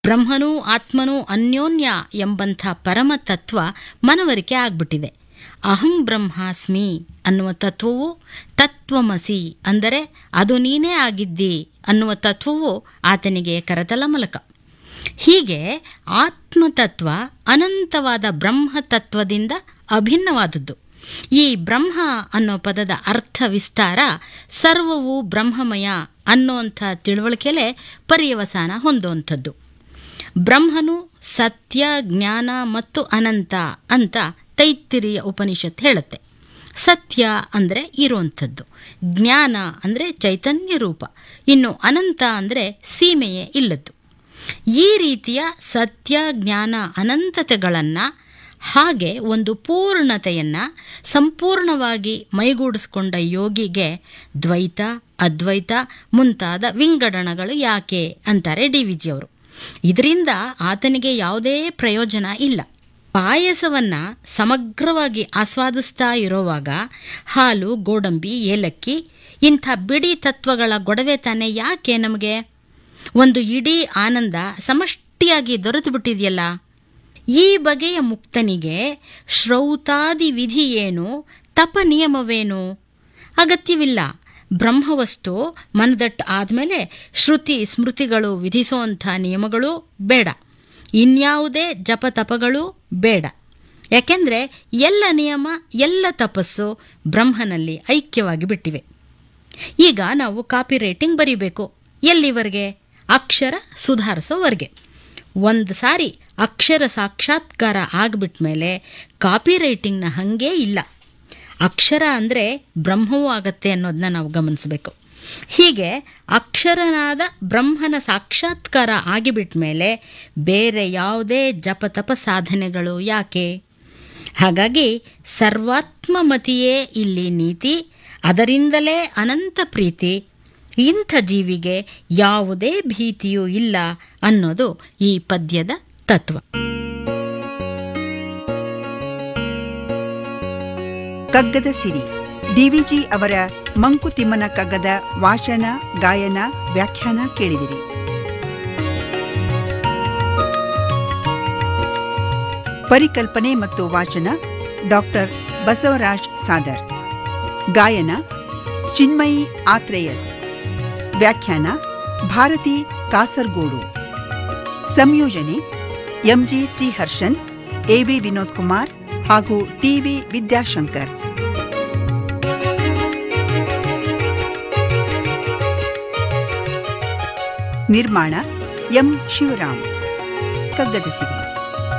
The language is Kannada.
ಬ್ರಹ್ಮನೂ ಆತ್ಮನೂ ಅನ್ಯೋನ್ಯ ಎಂಬಂಥ ಪರಮ ತತ್ವ ಮನವರಿಕೆ ಆಗ್ಬಿಟ್ಟಿದೆ ಅಹಂ ಬ್ರಹ್ಮಾಸ್ಮಿ ಅನ್ನುವ ತತ್ವವು ತತ್ವಮಸಿ ಅಂದರೆ ಅದು ನೀನೇ ಆಗಿದ್ದಿ ಅನ್ನುವ ತತ್ವವು ಆತನಿಗೆ ಕರತಲ ಮೂಲಕ ಹೀಗೆ ಆತ್ಮತತ್ವ ಅನಂತವಾದ ಬ್ರಹ್ಮ ತತ್ವದಿಂದ ಅಭಿನ್ನವಾದದ್ದು ಈ ಬ್ರಹ್ಮ ಅನ್ನೋ ಪದದ ಅರ್ಥ ವಿಸ್ತಾರ ಸರ್ವವು ಬ್ರಹ್ಮಮಯ ಅನ್ನುವಂಥ ತಿಳುವಳಿಕೆಲೆ ಪರ್ಯವಸಾನ ಹೊಂದುವಂಥದ್ದು ಬ್ರಹ್ಮನು ಸತ್ಯ ಜ್ಞಾನ ಮತ್ತು ಅನಂತ ಅಂತ ತೈತ್ತಿರಿಯ ಉಪನಿಷತ್ ಹೇಳುತ್ತೆ ಸತ್ಯ ಅಂದರೆ ಇರುವಂಥದ್ದು ಜ್ಞಾನ ಅಂದರೆ ಚೈತನ್ಯ ರೂಪ ಇನ್ನು ಅನಂತ ಅಂದರೆ ಸೀಮೆಯೇ ಇಲ್ಲದ್ದು ಈ ರೀತಿಯ ಸತ್ಯ ಜ್ಞಾನ ಅನಂತತೆಗಳನ್ನು ಹಾಗೆ ಒಂದು ಪೂರ್ಣತೆಯನ್ನು ಸಂಪೂರ್ಣವಾಗಿ ಮೈಗೂಡಿಸ್ಕೊಂಡ ಯೋಗಿಗೆ ದ್ವೈತ ಅದ್ವೈತ ಮುಂತಾದ ವಿಂಗಡಣಗಳು ಯಾಕೆ ಅಂತಾರೆ ಡಿ ವಿ ಜಿಯವರು ಇದರಿಂದ ಆತನಿಗೆ ಯಾವುದೇ ಪ್ರಯೋಜನ ಇಲ್ಲ ಪಾಯಸವನ್ನ ಸಮಗ್ರವಾಗಿ ಆಸ್ವಾದಿಸ್ತಾ ಇರೋವಾಗ ಹಾಲು ಗೋಡಂಬಿ ಏಲಕ್ಕಿ ಇಂಥ ಬಿಡಿ ತತ್ವಗಳ ಗೊಡವೆ ತಾನೇ ಯಾಕೆ ನಮಗೆ ಒಂದು ಇಡೀ ಆನಂದ ಸಮಷ್ಟಿಯಾಗಿ ದೊರೆತು ಬಿಟ್ಟಿದೆಯಲ್ಲ ಈ ಬಗೆಯ ಮುಕ್ತನಿಗೆ ಶ್ರೌತಾದಿ ವಿಧಿ ಏನು ತಪ ನಿಯಮವೇನು ಅಗತ್ಯವಿಲ್ಲ ಬ್ರಹ್ಮವಸ್ತು ಮನದಟ್ಟು ಆದಮೇಲೆ ಶ್ರುತಿ ಸ್ಮೃತಿಗಳು ವಿಧಿಸುವಂಥ ನಿಯಮಗಳು ಬೇಡ ಇನ್ಯಾವುದೇ ಜಪ ತಪಗಳು ಬೇಡ ಯಾಕೆಂದರೆ ಎಲ್ಲ ನಿಯಮ ಎಲ್ಲ ತಪಸ್ಸು ಬ್ರಹ್ಮನಲ್ಲಿ ಐಕ್ಯವಾಗಿ ಬಿಟ್ಟಿವೆ ಈಗ ನಾವು ಕಾಪಿ ರೈಟಿಂಗ್ ಬರೀಬೇಕು ಎಲ್ಲಿವರೆಗೆ ಅಕ್ಷರ ಸುಧಾರಿಸೋವರೆಗೆ ಒಂದು ಸಾರಿ ಅಕ್ಷರ ಸಾಕ್ಷಾತ್ಕಾರ ಆಗಿಬಿಟ್ಟ ಮೇಲೆ ಕಾಪಿ ರೈಟಿಂಗ್ನ ಹಾಗೇ ಇಲ್ಲ ಅಕ್ಷರ ಅಂದರೆ ಬ್ರಹ್ಮವೂ ಆಗತ್ತೆ ಅನ್ನೋದನ್ನ ನಾವು ಗಮನಿಸಬೇಕು ಹೀಗೆ ಅಕ್ಷರನಾದ ಬ್ರಹ್ಮನ ಸಾಕ್ಷಾತ್ಕಾರ ಆಗಿಬಿಟ್ಟ ಮೇಲೆ ಬೇರೆ ಯಾವುದೇ ಜಪತಪ ಸಾಧನೆಗಳು ಯಾಕೆ ಹಾಗಾಗಿ ಸರ್ವಾತ್ಮಮತಿಯೇ ಇಲ್ಲಿ ನೀತಿ ಅದರಿಂದಲೇ ಅನಂತ ಪ್ರೀತಿ ಇಂಥ ಜೀವಿಗೆ ಯಾವುದೇ ಭೀತಿಯೂ ಇಲ್ಲ ಅನ್ನೋದು ಈ ಪದ್ಯದ ತತ್ವ ಕಗ್ಗದ ಸಿರಿ ಡಿವಿಜಿ ಅವರ ಮಂಕುತಿಮ್ಮನ ಕಗ್ಗದ ವಾಚನ ಗಾಯನ ವ್ಯಾಖ್ಯಾನ ಕೇಳಿದಿರಿ ಪರಿಕಲ್ಪನೆ ಮತ್ತು ವಾಚನ ಡಾಕ್ಟರ್ ಬಸವರಾಜ್ ಸಾದರ್ ಗಾಯನ ಚಿನ್ಮಯಿ ಆತ್ರೇಯಸ್ ವ್ಯಾಖ್ಯಾನ ಭಾರತಿ ಕಾಸರ್ಗೋಡು ಸಂಯೋಜನೆ ಎಂಜಿ ಶ್ರೀಹರ್ಷನ್ ಎವಿ ವಿನೋದ್ ಕುಮಾರ್ ಹಾಗೂ ಟಿವಿ ವಿದ್ಯಾಶಂಕರ್ ನಿರ್ಮಾಣ ಎಂ ಶಿವರಾಮ್ ಕಗ್ಗದ ಸಿರಿ